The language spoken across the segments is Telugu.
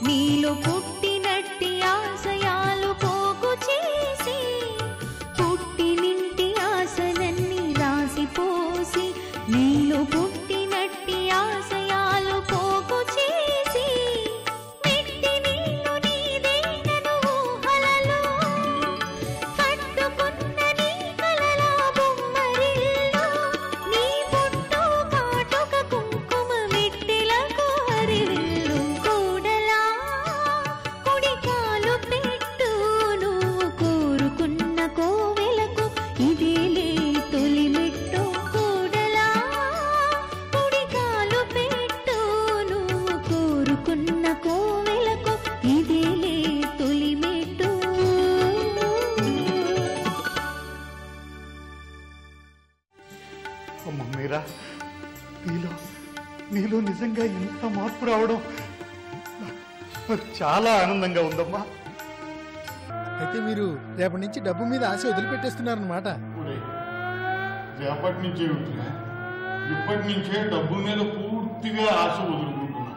నీలో పుట్టినట్టి ఆశయాలు పోగు చేసి పుట్టినింటి ఆశలన్నీ రాసిపోసి నీలో పుట్టినట్టి ఆశయాలు పోగు చేసి మెట్టి నీళ్ళు నీదేనను ఊహలలో కట్టుకున్న నీ కలల బొమ్మరిల్లు నీ పుట్టు కాటుక కుంకుమ మెట్టెలకు హరివిల్లు కూడలా కుడికాలు పెట్టు నువ్వు కోరుకున్న కోవెలకు ఇదేలే తొలి మెట్టు కూడలా కుడికాలు పెట్టు నువ్వు కోరుకున్న కోవెలకు ఇదేలే తొలి మెట్టు అమ్మ మీరా నీలో నీలో నిజంగా ఇంత మార్పు రావడం నాకు చాలా ఆనందంగా ఉందమ్మా అయితే మీరు రేపటి నుంచి డబ్బు మీద ఆశ వదిలిపెట్టేస్తున్నారన్నమాట ఒరేయ్, రేపటి నుంచే ఉంటున్నా ఇప్పటి నుంచే డబ్బు మీద పూర్తిగా ఆశ వదులుకుంటున్నా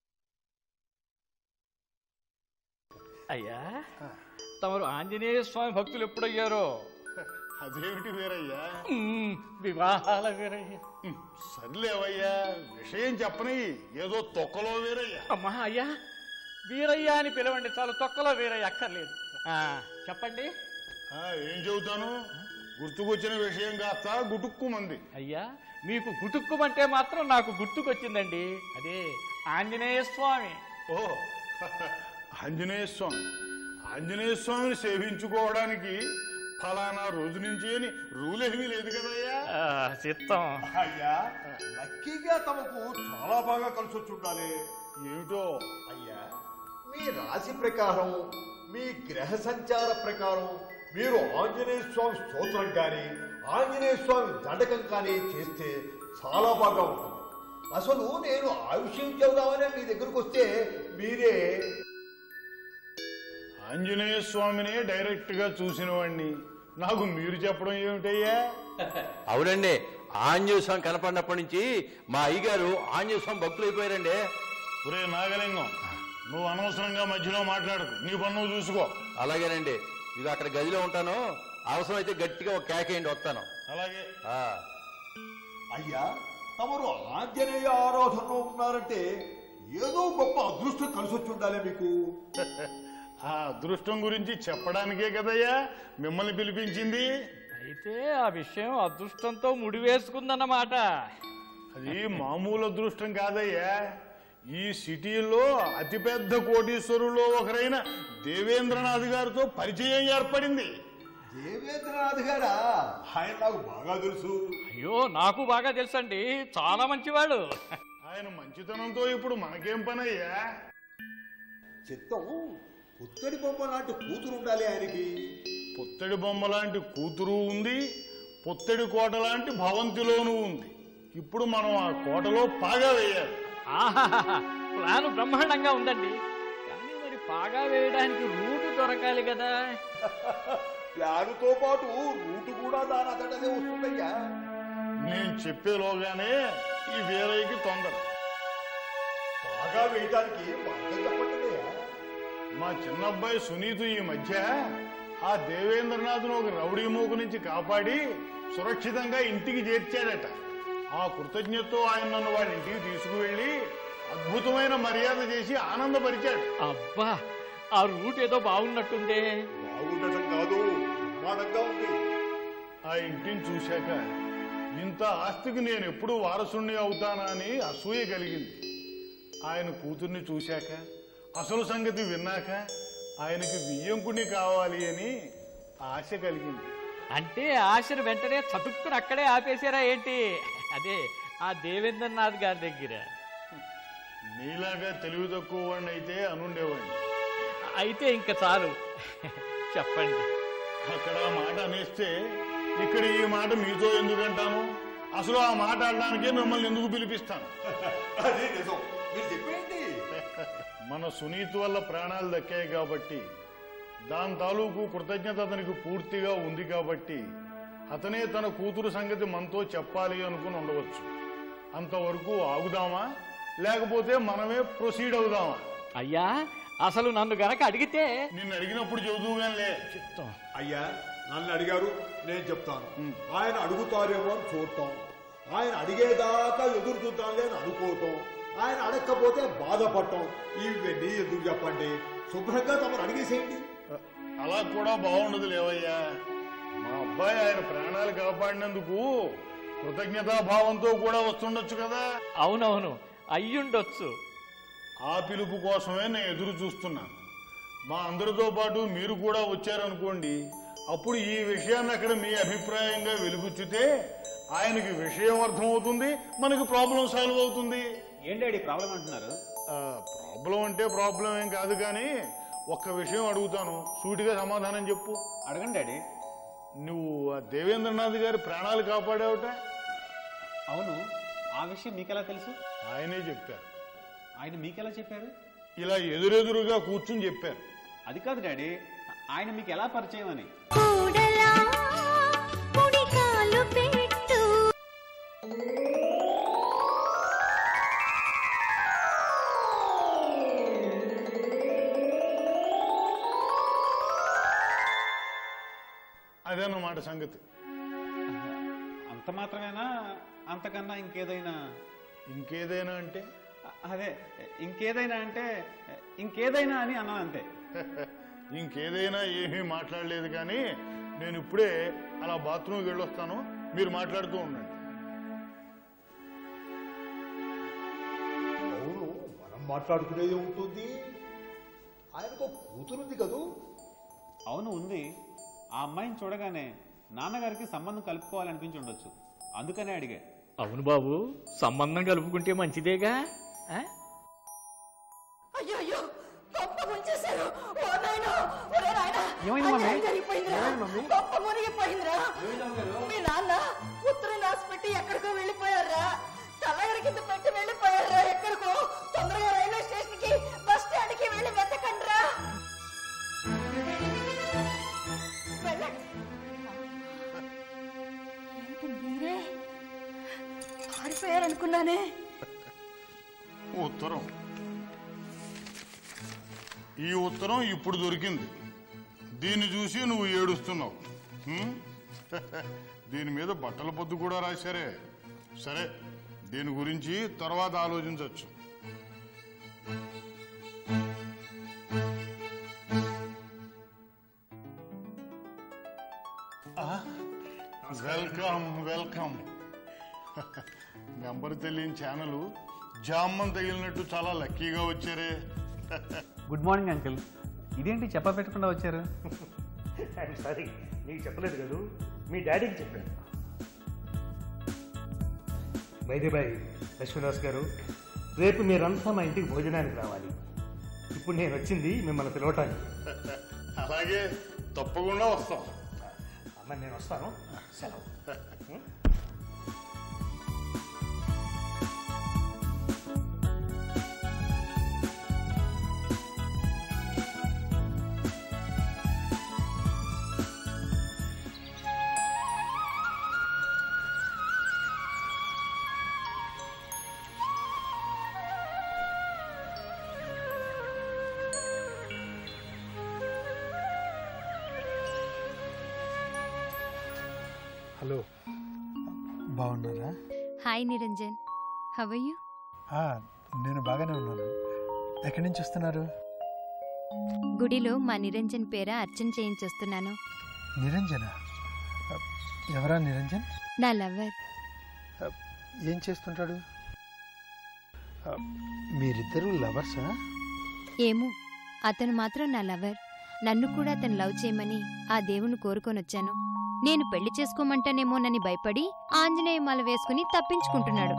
అయ్యా తమరు ఆంజనేయ స్వామి భక్తులు ఎప్పుడయ్యారో అదేమిటి వీరయ్యా మ్మ్, వివాహాల వీరయ్య హ్మ్, సర్లేవయ్యా విషయం చెప్పని ఏదో తొక్కలో వీరయ్యా అమ్మా అయ్యా వీరయ్య అని పిలవండి చాలు తొక్కలో వీరయ్య అక్కర్లేదు ఆ, చెప్పండి ఆ, ఏం చెబుతాను గుర్తుకొచ్చిన విషయం కాస్త గుటుక్కుమంది అయ్యా మీకు గుటుక్కుమంటే మాత్రం నాకు గుర్తుకొచ్చిందండి అదే ఆంజనేయ స్వామి ఓ ఆంజనేయ స్వామి ఆంజనేయ స్వామిని సేవించుకోవడానికి ఫలానా రోజు నుంచి అని రూల్ ఏమీ లేదు కదయ్యా ఆ, చిత్తం అయ్యా లక్కీగా తమకు చాలా బాగా కలిసి వచ్చి ఉండాలి ఏమిటో అయ్యా మీ రాశి ప్రకారం మీ గ్రహ సంచార ప్రకారం మీరు ఆంజనేయ స్వామి స్తోత్రం కానీ ఆంజనేయ స్వామి దండకం కానీ చేస్తే చాలా బాగా ఉంటుంది అసలు నేను ఆ విషయం చెబుదామని మీ దగ్గరకు వస్తే మీరే ఆంజనేయ స్వామినే డైరెక్ట్ గా చూసిన వాడిని నాకు మీరు చెప్పడం ఏమిటయ్యా అవునండి ఆంజనేయ స్వామి కనపడినప్పటి నుంచి మా అయ్యగారు ఆంజనేయ స్వామి భక్తులు అయిపోయారండి ఒరే నాగలింగం నువ్వు అనవసరంగా మధ్యలో మాట్లాడకు నీ పన్ను చూసుకో అలాగేనండి ఇది అక్కడ గదిలో ఉంటాను అవసరమైతే గట్టిగా ఒక కేకేయండి వస్తాను అలాగే ఆ, అయ్యా తమరు ఆంజనేయ ఆరాధనలో ఉన్నారంటే ఏదో గొప్ప అదృష్టం కలిసి వచ్చి ఉండాలి మీకు ఆ అదృష్టం గురించి చెప్పడానికే కదయ్యా మిమ్మల్ని పిలిపించింది అయితే ఆ విషయం అదృష్టంతో ముడివేసుకుందన్నమాట అది మామూలు అదృష్టం కాదయ్యా ఈ సిటీలో అతిపెద్ద కోటీశ్వరుల్లో ఒకరైన దేవేంద్రనాథ్ గారితో పరిచయం ఏర్పడింది దేవేంద్రనాథ్ గారా ఆయన నాకు బాగా తెలుసు అయ్యో నాకు బాగా తెలుసండి చాలా మంచివాడు ఆయన మంచితనంతో ఇప్పుడు మనకేం పనయ్యా చిత్తం పుత్తడి బొమ్మ లాంటి కూతురు ఉండాలి ఆయనకి పుత్తడి బొమ్మ లాంటి కూతురు ఉంది పుత్తడి కోట లాంటి భవంతిలోనూ ఉంది ఇప్పుడు మనం ఆ కోటలో పాగా వేయాలి ఆహాహాహా, ప్లాన్ బ్రహ్మాండంగా ఉందండి కానీ మరి పాగా వేయడానికి రూటు దొరకాలి కదా ప్లానుతో పాటు రూటు కూడా దాని అతడనే వస్తుందయ్యా నేను చెప్పేలోగానే ఈ వీరయ్యకి తొందర బాగా వేయడానికి మార్గం చెప్పండియ్యా మా చిన్నబ్బాయి సునీతు ఈ మధ్య ఆ దేవేంద్రనాథ్ను ఒక రౌడీ మూకు నుంచి కాపాడి సురక్షితంగా ఇంటికి చేర్చాడట ఆ కృతజ్ఞతతో ఆయన నన్ను వాడి ఇంటికి తీసుకువెళ్ళి అద్భుతమైన మర్యాద చేసి ఆనందపరిచాడు అబ్బా ఆ రూట్ ఏదో బాగున్నట్టుందే బాగుండటం కాదు బ్రహ్మాండంగా ఉంది ఆ ఇంటిని చూశాక ఇంత ఆస్తికి నేను ఎప్పుడు వారసుణ్ణి అవుతానా అని అసూయ కలిగింది ఆయన కూతుర్ని చూశాక అసలు సంగతి విన్నాక ఆయనకి వియ్యంకుని కావాలి అని ఆశ కలిగింది అంటే ఆశను వెంటనే చతుక్కుని అక్కడే ఆపేశారా ఏంటి అదే ఆ దేవేంద్రనాథ్ గారి దగ్గర నీలాగా తెలివి తక్కువ వాడిని అయితే అనుండేవాడిని అయితే ఇంకా చాలు చెప్పండి అక్కడ ఆ మాట అనేస్తే ఇక్కడ ఈ మాట మీతో ఎందుకంటాను అసలు ఆ మాట అనడానికే మిమ్మల్ని ఎందుకు పిలిపిస్తాను అది నిజం మీరు చెప్పేయండి మన సునీత్ వల్ల ప్రాణాలు దక్కాయి కాబట్టి దాని తాలూకు కృతజ్ఞత అతనికి పూర్తిగా ఉంది కాబట్టి అతనే తన కూతురు సంగతి మనతో చెప్పాలి అనుకుని ఉండవచ్చు అంతవరకు ఆగుదామా లేకపోతే మనమే ప్రొసీడ్ అవుదామా అయ్యా అసలు నన్ను గనక అడిగితే నిన్ను అడిగినప్పుడు చెబుతూగానిలే అయ్యా నన్ను అడిగారు నేను చెప్తాను ఆయన అడుగుతారేమో అని చూడటం ఆయన అడిగేదాకా ఎదురు చూద్దాంలే అని అనుకోవటం ఆయన అడగకపోతే బాధపడటం ఇవన్నీ ఎందుకు చెప్పండి శుభ్రంగా తమరు అడిగేసేయండి అలా కూడా బాగుండదు లేవయ్యా మా అబ్బాయి ఆయన ప్రాణాలు కాపాడినందుకు కృతజ్ఞతాభావంతో కూడా వస్తుండొచ్చు కదా అవునవును అయ్యుండొచ్చు ఆ పిలుపు కోసమే నేను ఎదురు చూస్తున్నాను మా అందరితో పాటు మీరు కూడా వచ్చారనుకోండి అప్పుడు ఈ విషయాన్ని అక్కడ మీ అభిప్రాయంగా వెలుగుచ్చితే ఆయనకి విషయం అర్థమవుతుంది మనకి ప్రాబ్లం సాల్వ్ అవుతుంది ఏంటి ప్రాబ్లం అంటున్నారు ఆ, ప్రాబ్లం అంటే ప్రాబ్లం ఏం కాదు కానీ ఒక్క విషయం అడుగుతాను సూటిగా సమాధానం చెప్పు అడగండి డాడీ నువ్వు ఆ దేవేంద్రనాథ్ గారి ప్రాణాలు కాపాడావుట అవును ఆ విషయం మీకెలా తెలుసు ఆయనే చెప్పారు ఆయన మీకెలా చెప్పారు ఇలా ఎదురెదురుగా కూర్చుని చెప్పారు అది కాదు డాడీ ఆయన మీకు ఎలా పరిచయం అని కూడలా కుడికాలు పెట్టు అదన్నమాట సంగతి అంత మాత్రమేనా అంతకన్నా ఇంకేదైనా ఇంకేదైనా అంటే అ- అదే ఇంకేదైనా అంటే ఇంకేదైనా అని అన్నా అంతే ఇంకేదైనా ఏమీ మాట్లాడలేదు కానీ నేను ఇప్పుడే అలా బాత్రూమ్కి వెళ్ళొస్తాను మీరు మాట్లాడుతూ ఉండండి అవును మనం మాట్లాడుకునేది ఉంటుంది ఆయనకు కూతురుంది కదూ అవును ఉంది ఆ అమ్మాయిని చూడగానే నాన్నగారికి సంబంధం కలుపుకోవాలనిపించి ఉండొచ్చు అందుకనే అడిగా అవును బాబు సంబంధం కలుపుకుంటే మంచిదేగా ఆ? అయ్యో అయ్యో గొప్ప ముంచేశారు ఓ నాయనా ఒరే నాయనా ఏమైంది మమ్మీ? అన్యాయం జరిగిపోయిందిరా గొప్ప మునిగిపోయిందిరా మీ నాన్న ఉత్తరం రాసి పెట్టి ఎక్కడికో వెళ్ళిపోయారా తలగడ కింద పెట్టి వెళ్ళిపోయారా ఎక్కడికో తొందరగా రైల్వే స్టేషన్ కి బస్ స్టాండ్ కి వెళ్ళి వెతకండిరా వెళ్ళండి ఏంటి మీరే పారిపోయారనుకున్నానే ఉత్తరం ఈ ఉత్తరం ఇప్పుడు దొరికింది దీన్ని చూసి నువ్వు ఏడుస్తున్నావు హ్మ్? దీని మీద బట్టల పొద్దు కూడా రాశారే సరే దీని గురించి తర్వాత ఆలోచించవచ్చు వెల్కమ్ వెల్కమ్ నెంబర్ తెలియని ఛానల్ జామ్మం తగిలినట్టు చాలా లక్కీగా వచ్చారే గుడ్ మార్నింగ్ అంకుల్ ఇదేంటి చెప్ప పెట్టకుండా వచ్చారు ఐఎమ్ సారీ నీకు చెప్పలేదు కదూ మీ డాడీకి చెప్పాను బైదే బాయ్ లక్ష్మీదాస్ గారు రేపు మీరంతా మా ఇంటికి భోజనానికి రావాలి ఇప్పుడు నేను వచ్చింది మిమ్మల్ని పిలవటానికి అలాగే తప్పకుండా వస్తాం అమ్మ నేను వస్తాను సెలవు హలో బాగున్నారా హాయ్ నిరంజన్ హవ్ యూ ఆ, నేను బాగానే ఉన్నాను ఎక్కడి నుంచి వస్తున్నారు గుడిలో మా నిరంజన్ పేర అర్చన చేయించొస్తున్నాను నిరంజన ఆ, ఎవరా నిరంజన్ నా లవర్ ఆ, ఏం చేస్తుంటాడు ఆ, మీరిద్దరూ లవర్సా ఏమో అతను మాత్రం నా లవర్ నన్ను కూడా అతను లవ్ చేయమని ఆ దేవుని కోరుకొనొచ్చాను నేను పెళ్లి చేసుకోమంటానేమోనని భయపడి ఆంజనేయ మాల వేసుకుని తప్పించుకుంటున్నాడు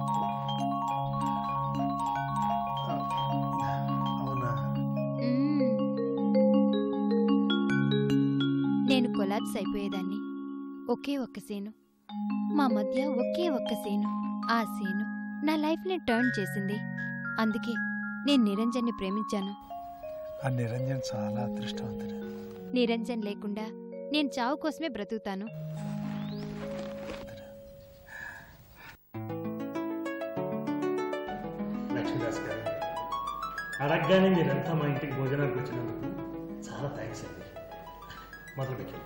అవునా మ్మ్. నేను కొలాబ్స్ అయిపోయేదాన్ని ఒకే ఒక్క సీను మా మధ్య ఒకే ఒక్క సీను ఆ సీను నా లైఫ్ని టర్న్ చేసింది అందుకే నేను నిరంజన్ని ప్రేమించాను ఆ నిరంజన్ చాలా అదృష్టవంతుడు నిరంజన్ లేకుండా నేను చావు కోసమే బ్రతుకుతాను లక్ష్మీదాస్ గారు అడగగానే మీరంతా మా ఇంటికి భోజనానికి వచ్చినందుకు చాలా థ్యాంక్స్ అండి మొదలు పెట్టండి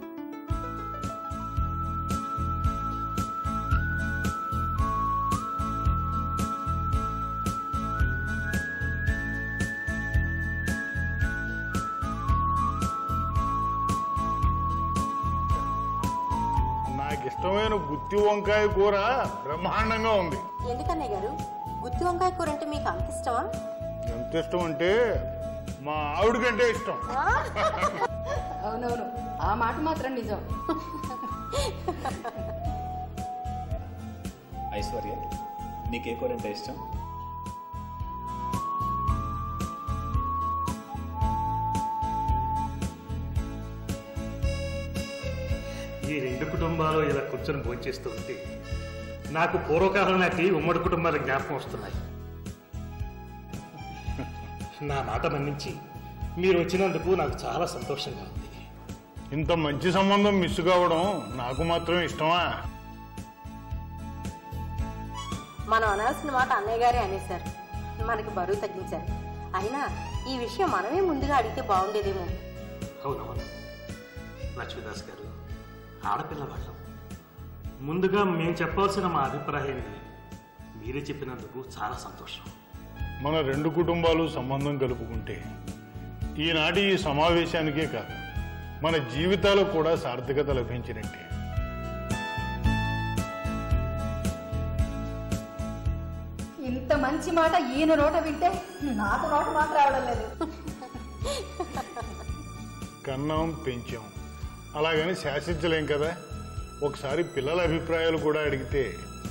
నాకు ఇష్టమైన గుత్తి వంకాయ కూర బ్రహ్మాండంగా ఉంది ఎందుకన్నయ్య గారు గుత్తి వంకాయ కూర అంటే మీకు అంత ఇష్టమా ఎంత ఇష్టం అంటే మా ఆవిడ కంటే ఇష్టం అవునవును ఆ మాట మాత్రం నిజం ఐశ్వర్య నీకే కూర అంటే ఇష్టం ఈ రెండు కుటుంబాలు ఇలా కూర్చొని భోంచేస్తూ ఉంటే నాకు పూర్వకాలం నాటి ఉమ్మడి కుటుంబాల జ్ఞాపకం వస్తున్నాయి నా మాట మన్నించి మీరు వచ్చినందుకు నాకు చాలా సంతోషంగా ఉంది ఇంత మంచి సంబంధం మిస్ కావడం నాకు మాత్రం ఇష్టమా మనం అనాల్సిన మాట అన్నయ్య గారే అనేశారు మనకి బరువు తగ్గించారు అయినా ఈ విషయం మనమే ముందుగా అడిగితే బాగుండేదేమో అవునవును లక్ష్మీదాస్ గారు ఆడపిల్ల వాళ్ళం ముందుగా మేము చెప్పాల్సిన మా అభిప్రాయాన్ని మీరే చెప్పినందుకు చాలా సంతోషం మన రెండు కుటుంబాలు సంబంధం కలుపుకుంటే ఈనాటి ఈ సమావేశానికే కాదు మన జీవితాలకు కూడా సార్థకత లభించినట్టే ఇంత మంచి మాట ఈయన నోట వింటే నాకు నోట మాట రావడం లేదు కన్నాం పెంచాం అలాగని శాసించలేం కదా ఒకసారి పిల్లల అభిప్రాయాలు కూడా అడిగితే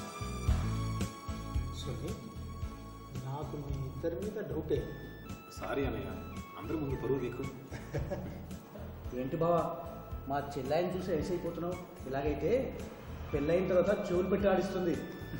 సునీ నాకు మీ ఇద్దరి మీద డౌటే సారీ అన్నయ్య అందరూ ముందు బరువు నీకు ఏంటి బావా మా చెల్లాయిని చూసి అయిపోతున్నావు ఇలాగైతే పెళ్ళైన తర్వాత చెవులు పెట్టి ఆడిస్తుంది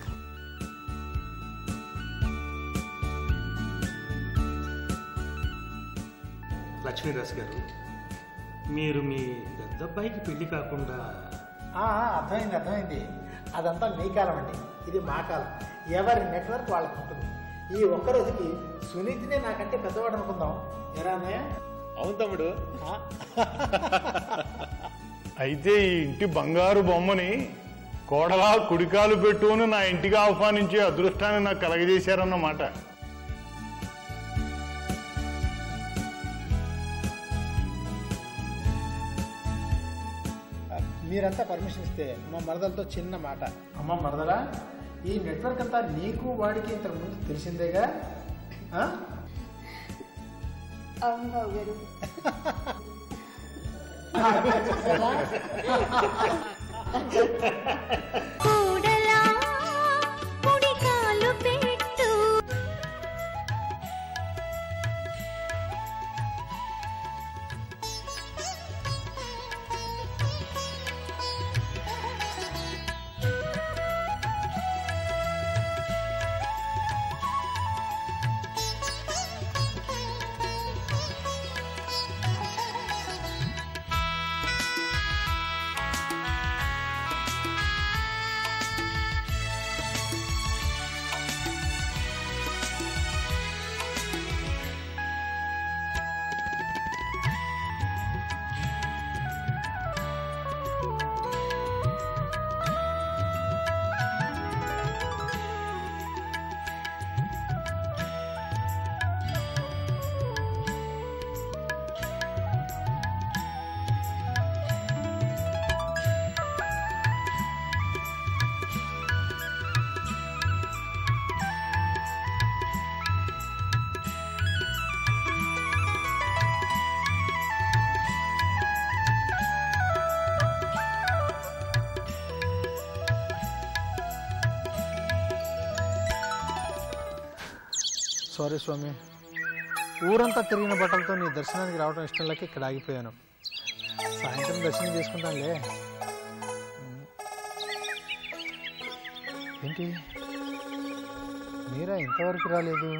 లక్ష్మీదాస్ గారు మీరు మీ పెద్దబ్బాయికి పెళ్లి కాకుండా ఆ, అర్థమైంది అర్థమైంది అదంతా మీ కాలం అండి ఇది మా కాలం ఎవరి నెట్వర్క్ వాళ్ళకు ఉంటుంది ఈ ఒక్క రోజుకి సునీతినే నాకంటే పెద్దవాడు అనుకుందాం ఎరానే అవును తమ్ముడు అయితే ఈ ఇంటి బంగారు బొమ్మని కోడలా కుడికాలు పెట్టుకుని నా ఇంటికి ఆహ్వానించే అదృష్టాన్ని నాకు కలగజేశారన్నమాట మీరంతా పర్మిషన్ ఇస్తే మా మరదలతో చిన్న మాట అమ్మ మరదలా ఈ నెట్వర్క్ అంతా నీకు వాడికి ఇంతకు ముందు తెలిసిందేగా ఆ? అవును బాబు గారు కూడలా కుడికాలు పెట్టు సారీ స్వామి ఊరంతా తిరిగిన బట్టలతో నీ దర్శనానికి రావడం ఇష్టం లేక ఇక్కడ ఆగిపోయాను సాయంత్రం దర్శనం చేసుకుంటానులే ఏంటి మీరా ఇంతవరకు రాలేదు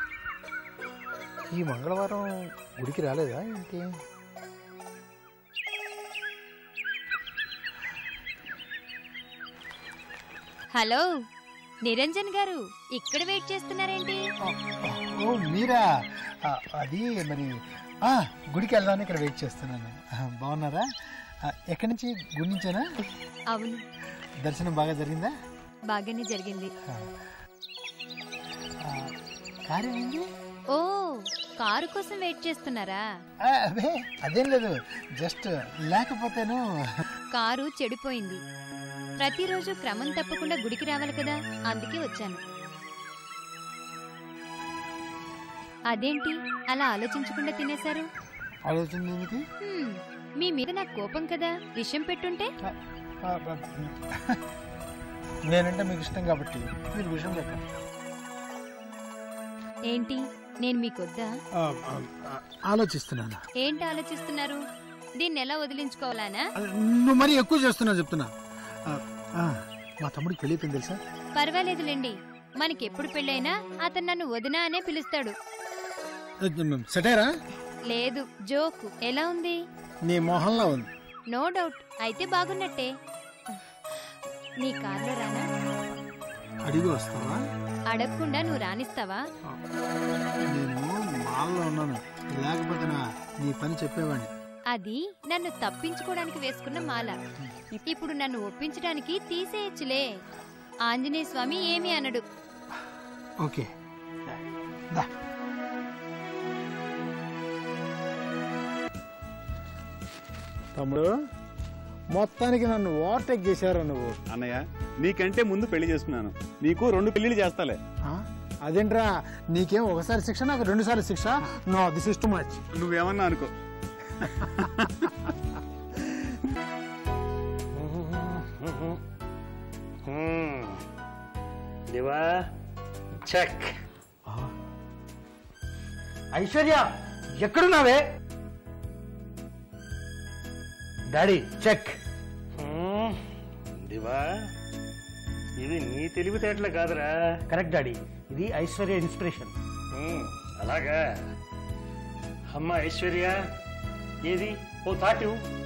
ఈ మంగళవారం గుడికి రాలేదా ఏంటి హలో నిరంజన్ గారు ఇక్కడ వెయిట్ చేస్తున్నారేంటి ఓ మీరా ఆ, అది మరి ఆ, గుడికి వెళ్దామని ఇక్కడ వెయిట్ చేస్తున్నాను ఆ, బాగున్నారా ఆ, ఎక్కడి నుంచి గుడి నుంచేనా అవును దర్శనం బాగా జరిగిందా బాగానే జరిగింది కార్యం ఏంది ఓ కారు కోసం వెయిట్ చేస్తున్నారా ఆ, అదే అదేం లేదు జస్ట్ లేకపోతేను కారు చెడిపోయింది ప్రతిరోజు క్రమం తప్పకుండా గుడికి రావాలి కదా అందుకే వచ్చాను అదేంటి అలా ఆలోచించకుండా తినేశారు ఆలోచన ఏమిటి హ్మ్, మీ మీద నాకు కోపం కదా విషయం పెట్టుంటే ఆ, బ- నేనంటే మీకు ఇష్టం కాబట్టి మీరు విషయం పెట్టండి ఏంటి నేను మీకొద్దా ఆ, ఆ, ఆ, ఆలోచిస్తున్నాను ఏంటి ఆలోచిస్తున్నారు దీన్ని ఎలా వదిలించుకోవాలానా ఆ, నువ్వు మరీ ఎక్కువ చేస్తున్నావు చెప్తున్నా ఆ, ఆ, మా తమ్ముడికి పెళ్ళైపోయింది తెలుసా పర్వాలేదులేండి మనకెప్పుడు పెళ్ళైనా అతను నన్ను వదినా అనే పిలుస్తాడు సెటైరా లేదు జోకు ఎలా ఉంది నీ మొహంలో ఉంది నో డౌట్ అయితే బాగున్నట్టే నీ కార్లో రానా అడిగి వస్తావా అడగకుండా నువ్వు రానిస్తావా నేను మాల్లో ఉన్నాను లేకపోతే నా నీ పని చెప్పేవాడిని అది నన్ను తప్పించుకోవడానికి వేసుకున్న మాల ఇప్పుడు నన్ను ఒప్పించడానికి తీసేయచ్చులే ఆంజనేయ స్వామి ఏమీ అనడు ఓకే దా తమ్ముడు మొత్తానికి నన్ను ఓవర్టేక్ చేశారు నువ్వు అన్నయ్య నీకంటే ముందు పెళ్లి చేసుకున్నాను నీకు రెండు పెళ్లిళ్ళు చేస్తాలే ఆ? అదేంట్రా నీకేం ఒకసారి శిక్ష నాకు రెండు సార్లు శిక్ష no this is too much నువ్వేమన్నా అనుకో దివా చెక్ ఐశ్వర్య ఎక్కడున్నావే డాడీ చెక్ దివా ఇవి నీ తెలివితేటలు కాదురా కరెక్ట్ డాడీ ఇది ఐశ్వర్య ఇన్స్పిరేషన్ అలాగా అమ్మ ఐశ్వర్య ఏది ఓ తాటి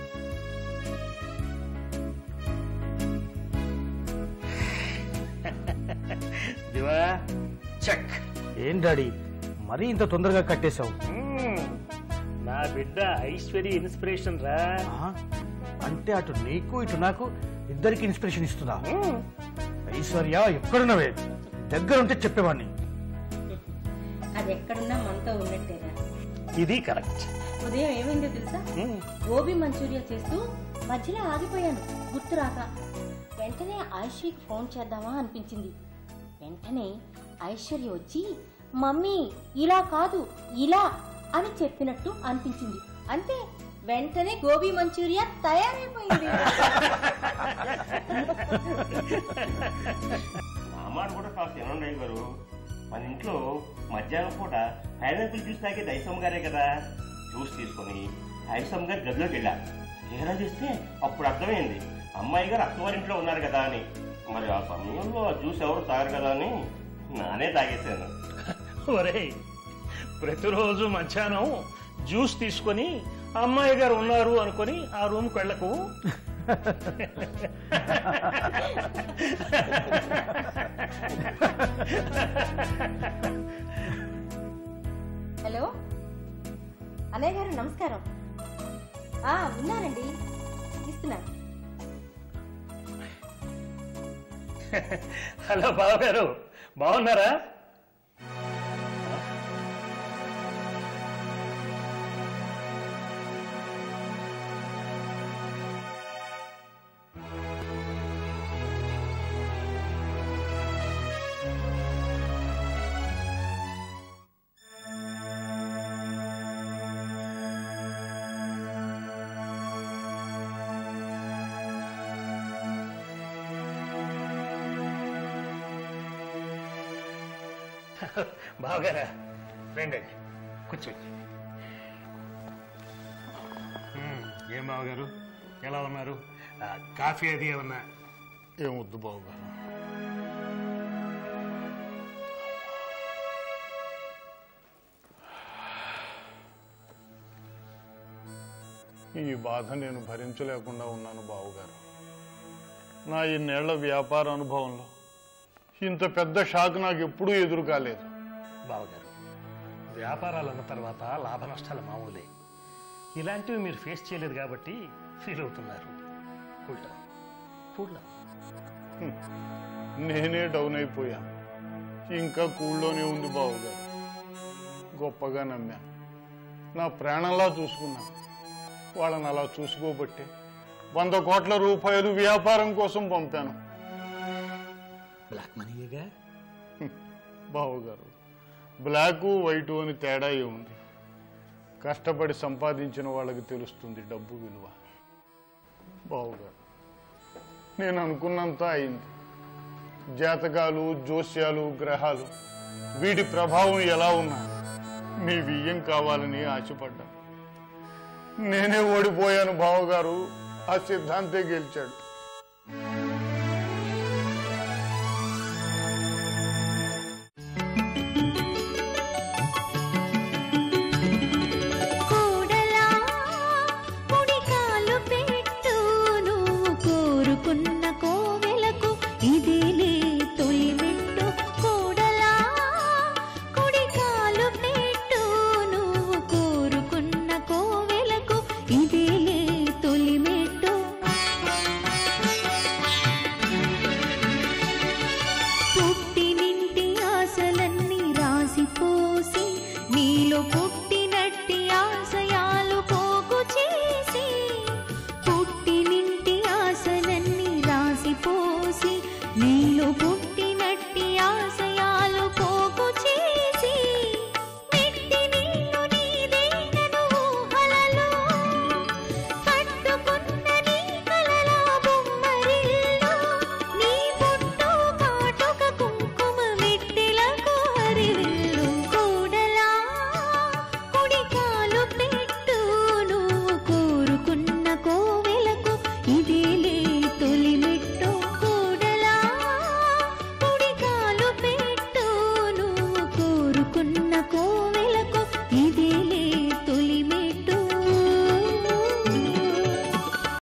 దివా చెక్ ఏం డాడీ మరీ ఇంత తొందరగా కట్టేశావు నా బిడ్డ ఐశ్వర్య ఇన్స్పిరేషన్ రా అంటే అటు నీకు ఇటు నాకు ఇద్దరికి ఇన్స్పిరేషన్ ఇస్తుందా ఐశ్వర్య ఎక్కడున్నవే దగ్గర ఉంటే చెప్పేవాడిని అది ఎక్కడున్నా మనతో ఉన్నట్టేరా ఇది కరెక్ట్ ఉదయం ఏమైందో తెలుసా గోబీ మంచూరియా చేస్తూ మధ్యలో ఆగిపోయాను గుర్తు రాక వెంటనే ఐశ్వర్యకి ఫోన్ చేద్దామా అనిపించింది వెంటనే ఐశ్వర్య వచ్చి మమ్మీ ఇలా కాదు ఇలా అని చెప్పినట్టు అనిపించింది అంతే వెంటనే గోబీ మంచూరియా తయారైపోయింది నా మాట కూడా కాస్త వినండి గారు మన ఇంట్లో మధ్యాహ్నం పూట పైనాపిల్ జ్యూస్ తాగేది ఐసమ్ గారే కదా జ్యూస్ తీసుకొని ఐసమ్ గారి గదిలోకి వెళ్ళా తీరా చూస్తే అప్పుడు అర్థమైంది అమ్మాయి గారు అత్తవారింట్లో ఉన్నారు కదా అని మరి ఆ సమయంలో ఆ జ్యూస్ ఎవరు తాగరు కదా అని నానే తాగేశాను ఒరేయ్ ప్రతిరోజు మధ్యాహ్నం జ్యూస్ తీసుకొని అమ్మాయి గారు ఉన్నారు అనుకొని ఆ రూమ్కి వెళ్ళకు హలో అన్నయ్య గారు నమస్కారం ఆ ఉన్నానండి ఇస్తున్నాను హలో బావగారు బాగున్నారా బావగారా రండి కూర్చోండి మ్మ్, ఏం బావగారు ఎలా ఉన్నారు ఆ, కాఫీ అది ఏమన్నా ఏమొద్దు బావగారు ఈ బాధ నేను భరించలేకుండా ఉన్నాను బావుగారు నా ఇన్నేళ్ల వ్యాపార అనుభవంలో ఇంత పెద్ద షాక్ నాకు ఎప్పుడూ ఎదురు కాలేదు బావగారు వ్యాపారాలు అన్న తర్వాత లాభ నష్టాలు మామూలే ఇలాంటివి మీరు ఫేస్ చేయలేదు కాబట్టి ఫీల్ అవుతున్నారు కూల్ డౌన్ కూల్ డౌన్ హ్మ్. నేనే డౌన్ అయిపోయా ఇంకా కూళ్ళోనే ఉంది బావుగారు గొప్పగా నమ్మా నా ప్రాణంలా చూసుకున్నా వాళ్ళని అలా చూసుకోబట్టే వంద కోట్ల రూపాయలు వ్యాపారం కోసం పంపాను బ్లాక్ మనీయేగా బావుగారు బ్లాకు వైటు అని తేడా ఏముంది కష్టపడి సంపాదించిన వాళ్ళకి తెలుస్తుంది డబ్బు విలువ బావుగారు నేను అనుకున్నంత అయింది జాతకాలు జోస్యాలు గ్రహాలు వీటి ప్రభావం ఎలా ఉన్నా మీ బియ్యం కావాలని ఆశపడ్డా నేనే ఓడిపోయాను బావగారు ఆ సిద్ధాంతే గెలిచాడు కోడలా కుడికాలు పెట్టు నువ్వు కోరుకున్న కోవెలకు ఇదేలే తొలి మెట్టు కోడలా కుడికాలు పెట్టు నువ్వు కోరుకున్న కోవెలకు ఇదేలే తొలి మెట్టు పుట్టినింటి ఆశలన్నీ రాసిపోసి నీలో పుట్టినట్టి ఆశయాలు పోగు చేసి పుట్టినింటి ఆశలన్నీ రాసిపోసి నీలో పుట్టినట్టి ఆశయాలు పోగు చేసి మెట్టి నీళ్ళు నీదేనను ఊహలలో కట్టుకున్న నీ కలల బొమ్మరిల్లు నీ పుట్టు కాటుక కుంకుమ మెట్టిలకు హరివిల్లు కూడలా కుడికాలు పెట్టు నువ్వు కోరుకున్న కోవెలకు ఇదేలే తొలి మెట్టు కూడలా కుడికాలు పెట్టు నువ్వు కోరుకున్న కో